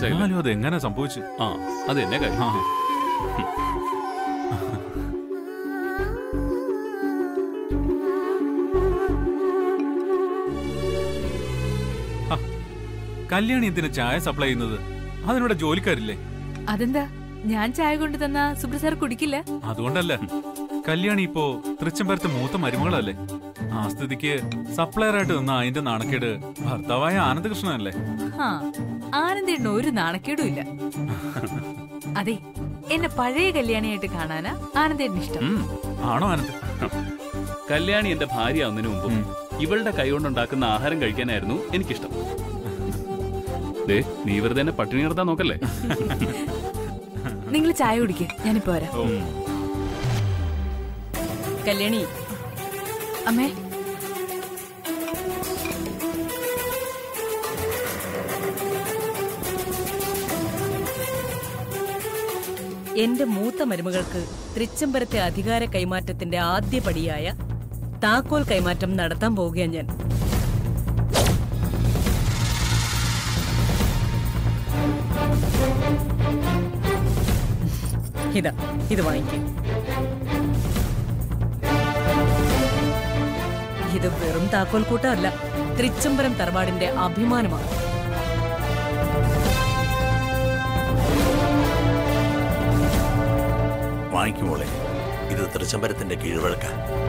മനസ്സിലായില്ല എന്നാലും അത് എങ്ങനെ സംഭവിച്ചു ആ അത് എന്നെ കാര്യം ആ ആ, കല്യാണി എന്തിനാ ചായ സപ്ലൈ ചെയ്യുന്നത് അതിനൂടെ ജോലിക്കാരില്ലേ അതെന്താ ഞാൻ ചായ കൊണ്ട് തന്ന സുബ്ര സാർ കുടിക്കില്ല അതുകൊണ്ടല്ല കല്യാണി ഇപ്പോ തൃച്ചംബരത്തെ മൂത്ത മരുമകളല്ലേ ആ സ്ഥിതിക്ക് സപ്ലയറായിട്ട് നിന്ന അതിന്റെ നാണക്കേട് ഭർത്താവായ ആനന്ദകൃഷ്ണനല്ലേ ആ ആനന്ദേണ്ണ ഒരു നാണക്കേടും ഇല്ല അതെ എന്നെ പഴയ കല്യാണിയായിട്ട് കാണാനാ ആനന്ദേണ്ണ ഇഷ്ടം ഉം, ആണോ ആനന്ദ് കല്യാണി എന്റെ ഭാര്യ ആവുന്നതിന് മുമ്പും ഇവളുടെ കൈകൊണ്ടുണ്ടാക്കുന്ന ആഹാരം കഴിക്കാനായിരുന്നു എനിക്കിഷ്ടം ദേ നീ വെറുതെ എന്നെ പട്ടിണി കിടത്താൻ നോക്കല്ലേ നിങ്ങൾ ചായ കുടിക്കേ ഞാനിപ്പോ വരാം ഓ, കല്യാണി അമ്മേ എന്റെ മൂത്ത മരുമകൾക്ക് തൃച്ചംബരത്തെ അധികാര കൈമാറ്റത്തിന്റെ ആദ്യ പടിയായ താക്കോൽ കൈമാറ്റം നടത്താൻ പോവുകയാണ് ഞാൻ ഇതാ ഇത് വാങ്ങിക്കും ഇത് വെറും താക്കോൽ കൂട്ടമല്ല തൃച്ചംബരം തറവാടിന്റെ അഭിമാനമാണ് വാങ്ങിക്കുമോളെ ഇത് തൃച്ചംബരത്തിന്റെ കീഴ്വഴക്ക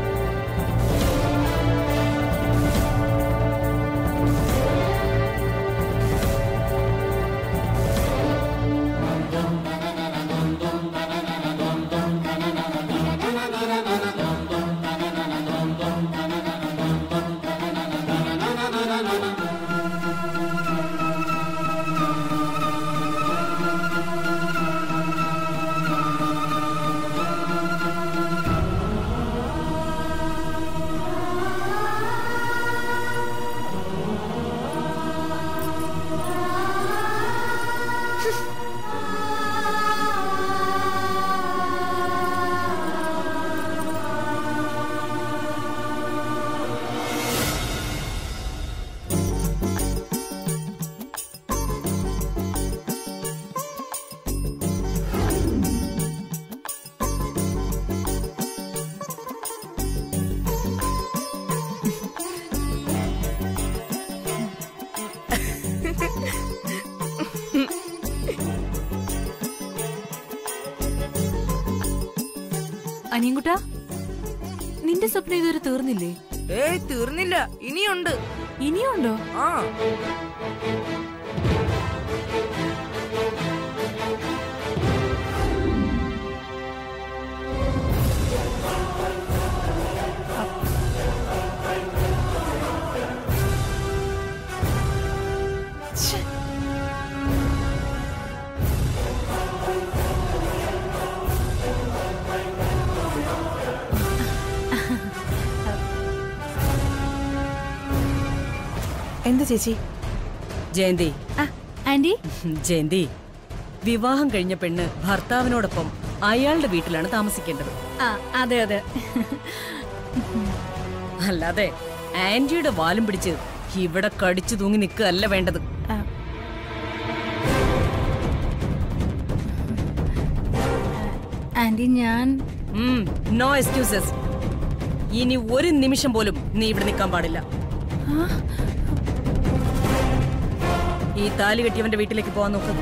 അനിയൻകുട്ടാ നിന്റെ സ്വപ്നം ഇതുവരെ തീർന്നില്ലേ ഏയ് തീർന്നില്ല ഇനിയുണ്ട് ഇനിയുണ്ടോ ആ എന്താ ചേച്ചി ജയന്തി ആ ആന്റി ജയന്തി വിവാഹം കഴിഞ്ഞ പെണ്ണ് ഭർത്താവിനോടൊപ്പം അയാളുടെ വീട്ടിലാണ് താമസിക്കേണ്ടത് ആ അതെ അതെ അല്ലാതെ ആന്റിയുടെ വാലും പിടിച്ച് ഇവിടെ കടിച്ചു തൂങ്ങി നിൽക്കുകയല്ല വേണ്ടത് ആ. ആന്റി ഞാൻ നോ എക്സ്ക്യൂസസ് ഇനി ഒരു നിമിഷം പോലും നീ ഇവിടെ നിൽക്കാൻ പാടില്ല ഈ താലി കെട്ടിയവന്റെ വീട്ടിലേക്ക് പോവാൻ നോക്ക്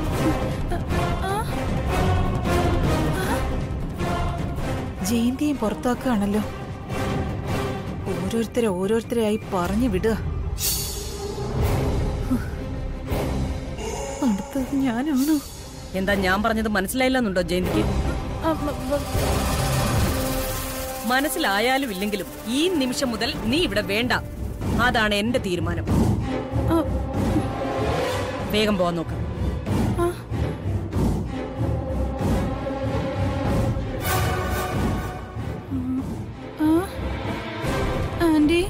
ജയന്തിയും പുറത്താക്കുകയാണല്ലോ ഓരോരുത്തരെ ഓരോരുത്തരെയായി പറഞ്ഞു വിടുക അടുത്തത് ഞാനാണോ എന്താ ഞാൻ പറഞ്ഞത് മനസ്സിലായില്ലെന്നുണ്ടോ ജയന്തിക്ക് മനസ്സിലായാലും ഇല്ലെങ്കിലും ഈ നിമിഷം മുതൽ നീ ഇവിടെ വേണ്ട അതാണ് എന്റെ തീരുമാനം വേഗം പോവാൻ നോക്ക് ആന്റി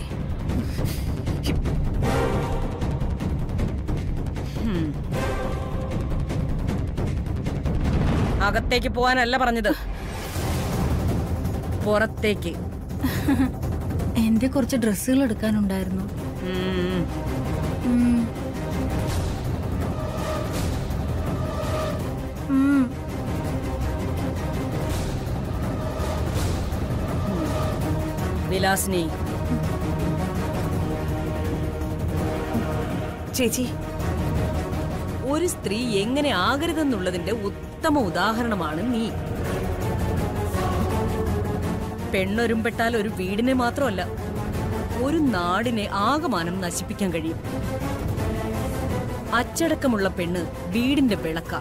അകത്തേക്ക് പോവാനല്ല പറഞ്ഞത് പുറത്തേക്ക് എന്റെ കുറച്ച് ഡ്രസ്സുകൾ എടുക്കാനുണ്ടായിരുന്നു ഉം. ഉം. വിലാസിനി ചേച്ചി ഒരു സ്ത്രീ എങ്ങനെ ആകരുതെന്നുള്ളതിന്റെ ഉത്തമ ഉദാഹരണമാണ് നീ പെണ്ണൊരുമ്പെട്ടാൽ ഒരു വീടിനെ മാത്രമല്ല ഒരു നാടിനെ ആകമാനം നശിപ്പിക്കാൻ കഴിയും അച്ചടക്കമുള്ള പെണ്ണ് വീടിന്റെ വിളക്ക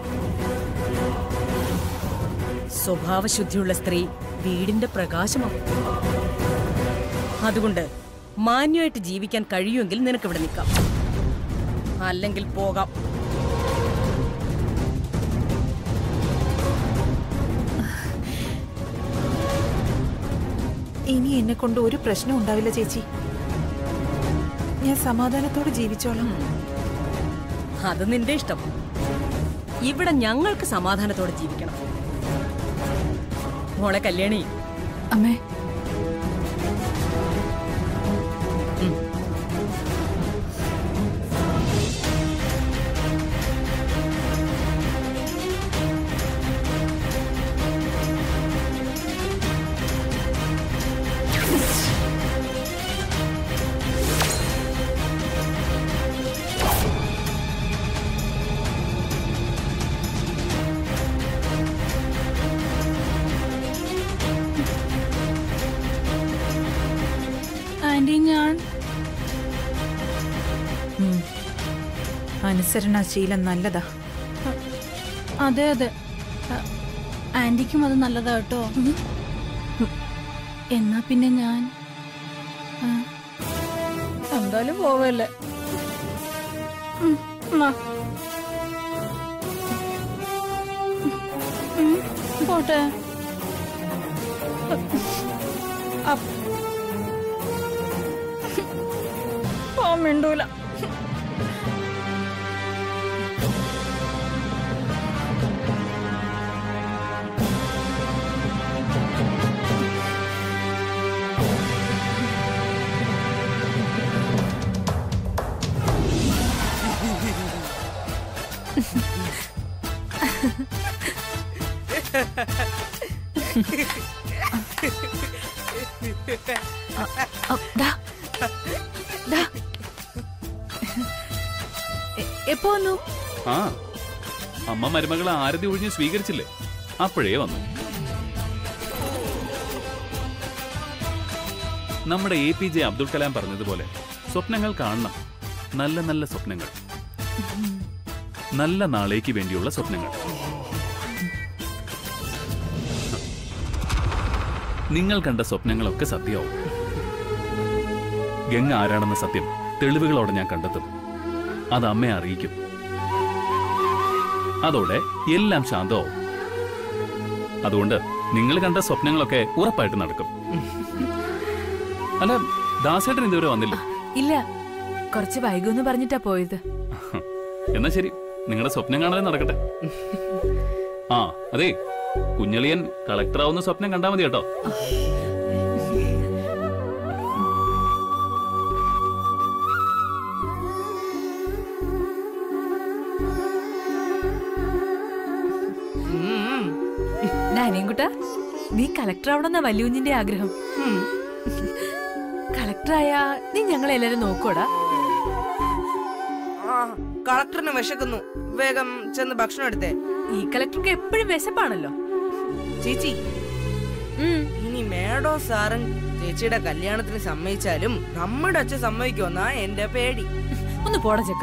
സ്വഭാവശുദ്ധിയുള്ള സ്ത്രീ വീടിന്റെ പ്രകാശമാണ് അതുകൊണ്ട് മാന്യമായിട്ട് ജീവിക്കാൻ കഴിയുമെങ്കിൽ നിനക്കിവിടെ നിൽക്കാം അല്ലെങ്കിൽ പോകാം ഇനി എന്നെ കൊണ്ട് ഒരു പ്രശ്നം ഉണ്ടാവില്ല ചേച്ചി ഞാൻ സമാധാനത്തോടെ ജീവിച്ചോളാം അത് നിന്റെ ഇഷ്ടം ഇവിടെ ഞങ്ങൾക്ക് സമാധാനത്തോടെ ജീവിക്കണം മോളെ കല്യാണി അമ്മേ ആന്റി ഞാൻ ഉം. അനുസരണശീലം നല്ലതാ അതെ അതെ അ- ആന്റിക്കും അത് നല്ലതാ കേട്ടോ എന്നാ പിന്നെ ഞാൻ ആ, എന്തായാലും പോവല്ലേ ഉം, എന്നാ. ഉം, പോട്ടെ അപ്പ്. പോവാൻ മിണ്ടൂല അ, ദാ. ദാ. എ- എപ്പോ വന്നു ആ അമ്മ മരുമകളെ ആരതി ഒഴിഞ്ഞ് സ്വീകരിച്ചില്ലേ അപ്പോഴേ വന്നു നമ്മുടെ A P J Abdul Kalam പറഞ്ഞതുപോലെ സ്വപ്നങ്ങൾ കാണണം നല്ല നല്ല സ്വപ്നങ്ങൾ നല്ല നാളേക്ക് വേണ്ടിയുള്ള സ്വപ്നങ്ങൾ നിങ്ങൾ കണ്ട സ്വപ്നങ്ങളൊക്കെ സത്യമാവും ഗംഗ ആരാണെന്ന സത്യം തെളിവുകളോടെ ഞാൻ കണ്ടെത്തും അത് അമ്മയെ അറിയിക്കും അതോടെ എല്ലാം ശാന്തമാവും അതുകൊണ്ട് നിങ്ങൾ കണ്ട സ്വപ്നങ്ങളൊക്കെ ഉറപ്പായിട്ട് നടക്കും അല്ല ദാസേട്ടൻ ഇതുവരെ വന്നില്ല ഇല്ല കുറച്ച് വൈകുമെന്ന് പറഞ്ഞിട്ടാ പോയത് എന്നാ ശരി നിങ്ങളുടെ സ്വപ്നം കാണാതെ നടക്കട്ടെ ആ അതെ കുഞ്ഞളിയൻ കളക്ടറാവുന്ന സ്വപ്നം കണ്ടാ മതി കേട്ടോ ഡാനിയൻകുട്ട നീ കളക്ടർ ആവണമെന്ന വല്യുഞ്ഞിന്റെ ആഗ്രഹം കളക്ടറായ നീ ഞങ്ങളെ എല്ലാരും നോക്കൂടാ ആ കളക്ടറിന് വിശക്കുന്നു വേഗം ചെന്ന് ഭക്ഷണം എടുത്തേ ഈ കളക്ടർക്ക് എപ്പോഴും വിശപ്പാണല്ലോ ചേച്ചി ഉം. ഇനി മേഡോ സാറും ചേച്ചിയുടെ കല്യാണത്തിന് സമ്മതിച്ചാലും നമ്മുടെ അച്ഛൻ സമ്മതിക്കുമെന്നാ എന്റെ പേടി ഒന്ന് പോടാ ചെക്ക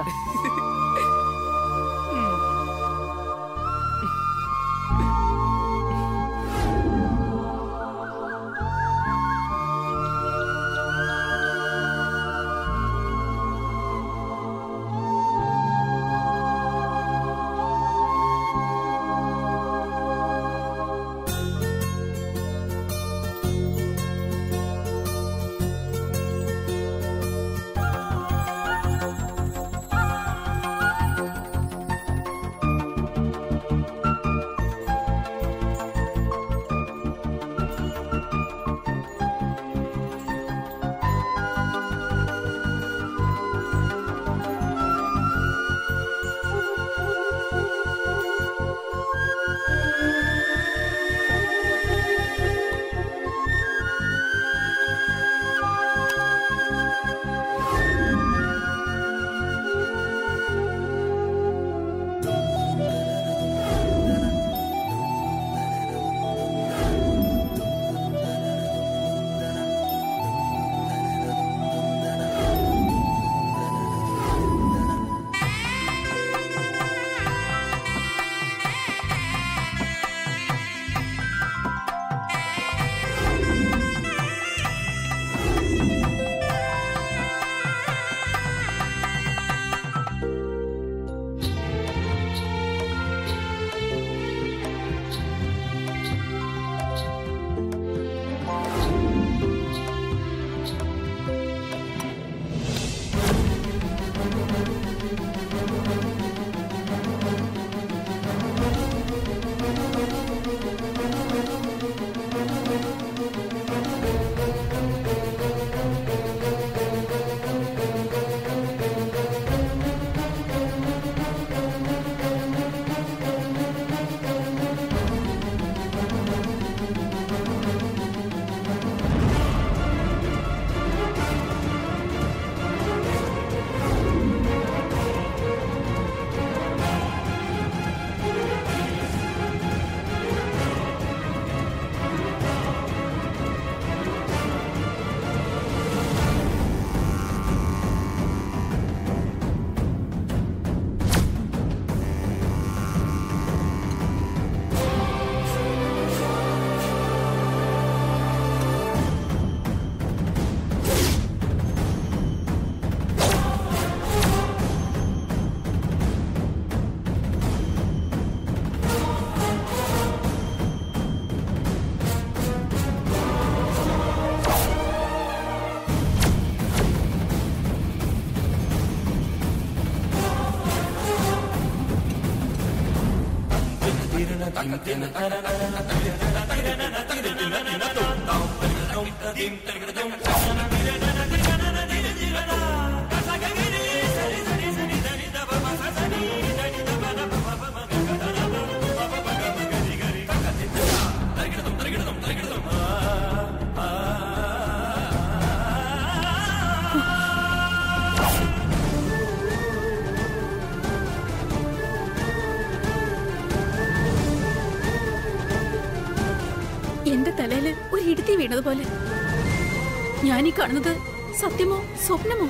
എന്റെ തലയില് ഒരു ഇടുത്തി വീണതുപോലെ ഞാനീ കാണുന്നത് സത്യമോ സ്വപ്നമോ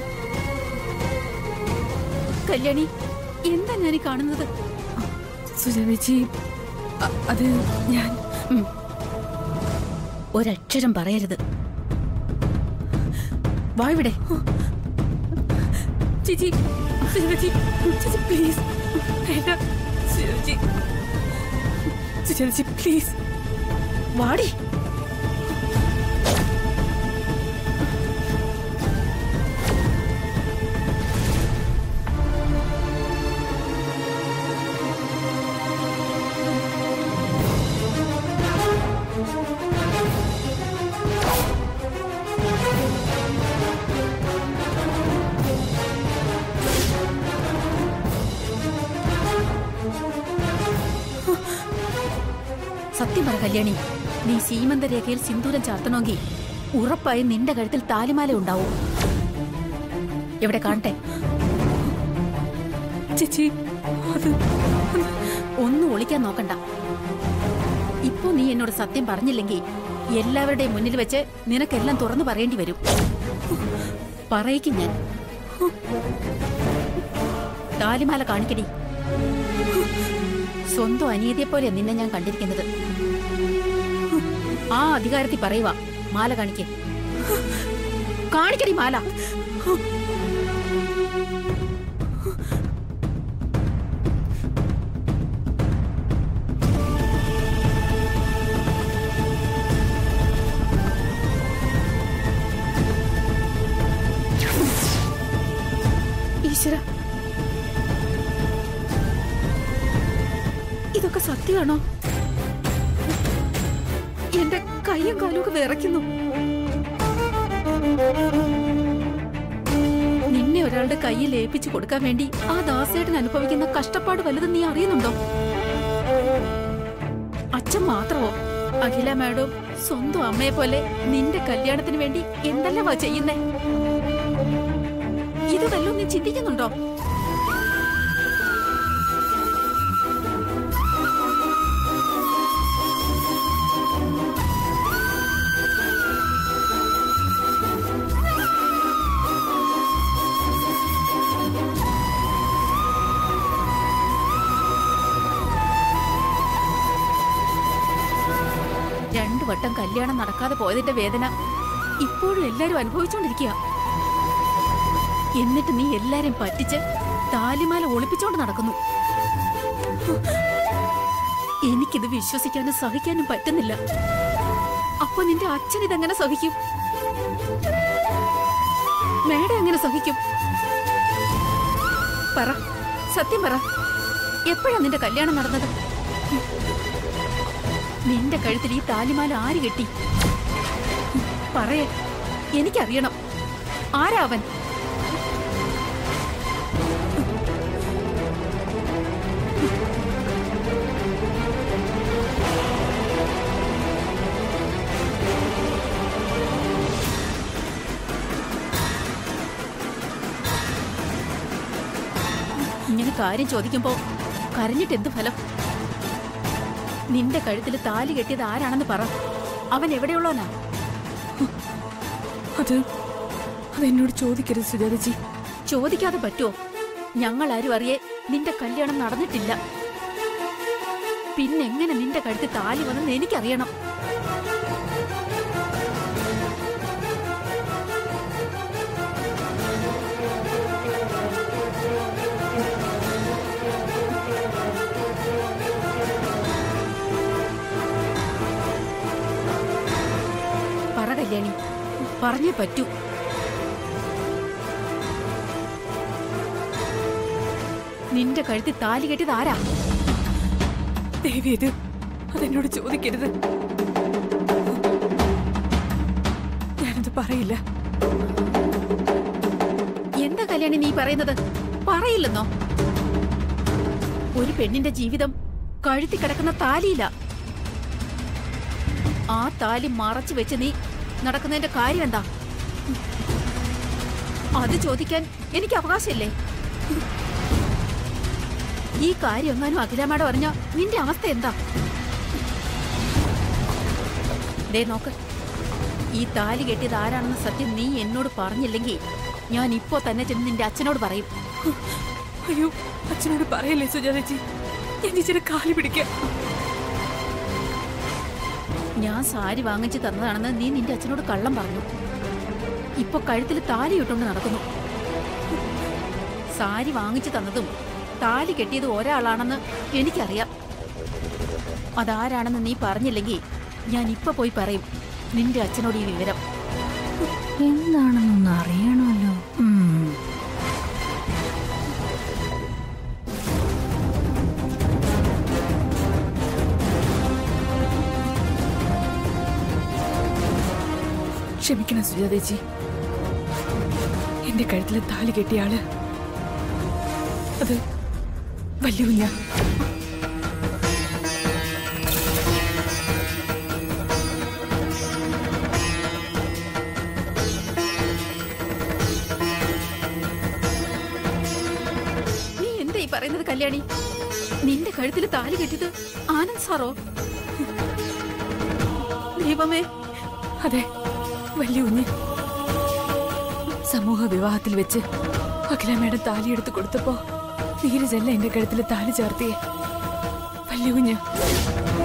കല്യാണി എന്താ ഞാനീ കാണുന്നത് സുജാവേച്ചി അത് ഞാൻ ഉം. ഒരക്ഷരം പറയരുത് വാ ഇവിടെ ചേച്ചി സുജാവേച്ചി ചേച്ചി പ്ലീസ് വേണ്ട സുജാവേച്ചി സുജാവേച്ചി പ്ലീസ് വാടി സത്യം പറ കല്യാണി നീ സീമന്ത രേഖയിൽ സിന്ദൂരം ചാർത്തണമെങ്കിൽ ഉറപ്പായും നിന്റെ കഴുത്തിൽ താലിമാല ഉണ്ടാവും എവിടെ കാണട്ടെ ചേച്ചി അത് ഒന്നും ഒളിക്കാൻ നോക്കണ്ട ഇപ്പൊ നീ എന്നോട് സത്യം പറഞ്ഞില്ലെങ്കിൽ എല്ലാവരുടെയും മുന്നിൽ വെച്ച് നിനക്കെല്ലാം തുറന്നു പറയേണ്ടി വരും പറയിക്കും ഞാൻ താലിമാല കാണിക്കടി സ്വന്തം അനിയതിയെ പോലെ നിന്നെ ഞാൻ കണ്ടിരിക്കുന്നത് ആ അധികാരത്തിൽ പറയുക മാല കാണിക്ക് കാണിക്കടി മാല ഈശ്വര ഇതൊക്കെ സത്യമാണോ എന്റെ കൈയും കാലും ഒക്കെ വിറയ്ക്കുന്നു നിന്നെ ഒരാളുടെ കയ്യിൽ ഏൽപ്പിച്ചു കൊടുക്കാൻ വേണ്ടി ആ ദാസേട്ടൻ അനുഭവിക്കുന്ന കഷ്ടപ്പാട് വലുത് നീ അറിയുന്നുണ്ടോ അച്ഛൻ മാത്രമോ അഖില മാഡം സ്വന്തം അമ്മയെ പോലെ നിന്റെ കല്യാണത്തിന് വേണ്ടി എന്തെല്ലാമാ ചെയ്യുന്നേ ഇത് വല്ലതും നീ ചിന്തിക്കുന്നുണ്ടോ രണ്ടു വട്ടം കല്യാണം നടക്കാതെ പോയതിന്റെ വേദന ഇപ്പോഴും എല്ലാരും അനുഭവിച്ചുകൊണ്ടിരിക്കുക എന്നിട്ട് നീ എല്ലാരെയും പറ്റിച്ച് താലിമാല ഒളിപ്പിച്ചോണ്ട് നടക്കുന്നു എനിക്കിത് വിശ്വസിക്കാനും സഹിക്കാനും പറ്റുന്നില്ല അപ്പൊ നിന്റെ അച്ഛൻ ഇതെങ്ങനെ സഹിക്കും മേഡം എങ്ങനെ സഹിക്കും പറ സത്യം പറ എപ്പോഴാ നിന്റെ കല്യാണം നടന്നത് നിന്റെ കഴുത്തിൽ ഈ താലിമാല ആര് കെട്ടി പറയേ എനിക്കറിയണം ആരാ അവൻ ഇങ്ങനെ കാര്യം ചോദിക്കുമ്പോ കരഞ്ഞിട്ട് എന്ത് ഫലം നിന്റെ കഴുത്തിൽ താലി കെട്ടിയത് ആരാണെന്ന് പറ അവൻ എവിടെയുള്ളവനാ അത് അതെന്നോട് ചോദിക്കരുത് സുജാതജി ചോദിക്കാതെ പറ്റുമോ ഞങ്ങൾ ആരും അറിയേ നിന്റെ കല്യാണം നടന്നിട്ടില്ല പിന്നെങ്ങനെ നിന്റെ കഴുത്തിൽ താലി വന്നെന്ന് എനിക്കറിയണം പറ കല്യാണി പറഞ്ഞേ പറ്റൂ നിന്റെ കഴുത്തിൽ താലി കെട്ടിയത് ആരാ ദേവി ഇത് അതെന്നോട് ചോദിക്കരുത് ഞാനത് പറയില്ല എന്താ കല്യാണി നീ പറയുന്നത് പറയില്ലെന്നോ ഒരു പെണ്ണിന്റെ ജീവിതം കഴുത്തി കിടക്കുന്ന താലിയില്ല ആ താലി മറച്ചു വെച്ച് നീ നടക്കുന്നതിന്റെ കാര്യം എന്താ അത് ചോദിക്കാൻ എനിക്ക് അവകാശമില്ലേ ഈ കാര്യം എങ്ങാനും അഖിലമ്മയോട് പറഞ്ഞ നിന്റെ അവസ്ഥ എന്താ ദേ നോക്ക് ഈ താലി കെട്ടിയത് ആരാണെന്ന് സത്യം നീ എന്നോട് പറഞ്ഞില്ലെങ്കിൽ ഞാൻ ഇപ്പോ തന്നെ ചെന്ന് നിന്റെ അച്ഛനോട് പറയും അയ്യോ അച്ഛനോട് പറയല്ലേ സുജാതച്ചി ഞാൻ ചേച്ചിയുടെ കാല് പിടിക്കാം ഞാൻ സാരി വാങ്ങിച്ചു തന്നതാണെന്ന് നീ നിന്റെ അച്ഛനോട് കള്ളം പറഞ്ഞു ഇപ്പൊ കഴുത്തിൽ താലി ഇട്ടുകൊണ്ട് നടക്കുന്നു സാരി വാങ്ങിച്ചു തന്നതും താലി കെട്ടിയത് ഒരാളാണെന്ന് എനിക്കറിയാം അതാരാണെന്ന് നീ പറഞ്ഞില്ലെങ്കിൽ ഞാൻ ഇപ്പൊ പോയി പറയും നിന്റെ അച്ഛനോട് ഈ വിവരം എന്താണെന്നൊന്ന് അറിയണമല്ലോ ക്ഷമിക്കണം സുജാതേച്ചി എന്റെ കഴുത്തിലെ താലി കെട്ടിയ ആള് അത് വലിയ കുഞ്ഞ നീ എന്താ ഈ പറയുന്നത് കല്യാണി നിന്റെ കഴുത്തിൽ താലി കെട്ടിയത് ആനന്ദ് സാറോ ദൈവമേ അതെ വലിയ കുഞ്ഞ് സമൂഹ വിവാഹത്തിൽ വെച്ച് അഖിലമ്മയുടെ താലി എടുത്ത് കൊടുത്തപ്പോ നീരജല്ല എന്റെ കഴുത്തിൽ താലി ചേർത്തിയേ വലിയ കുഞ്ഞ്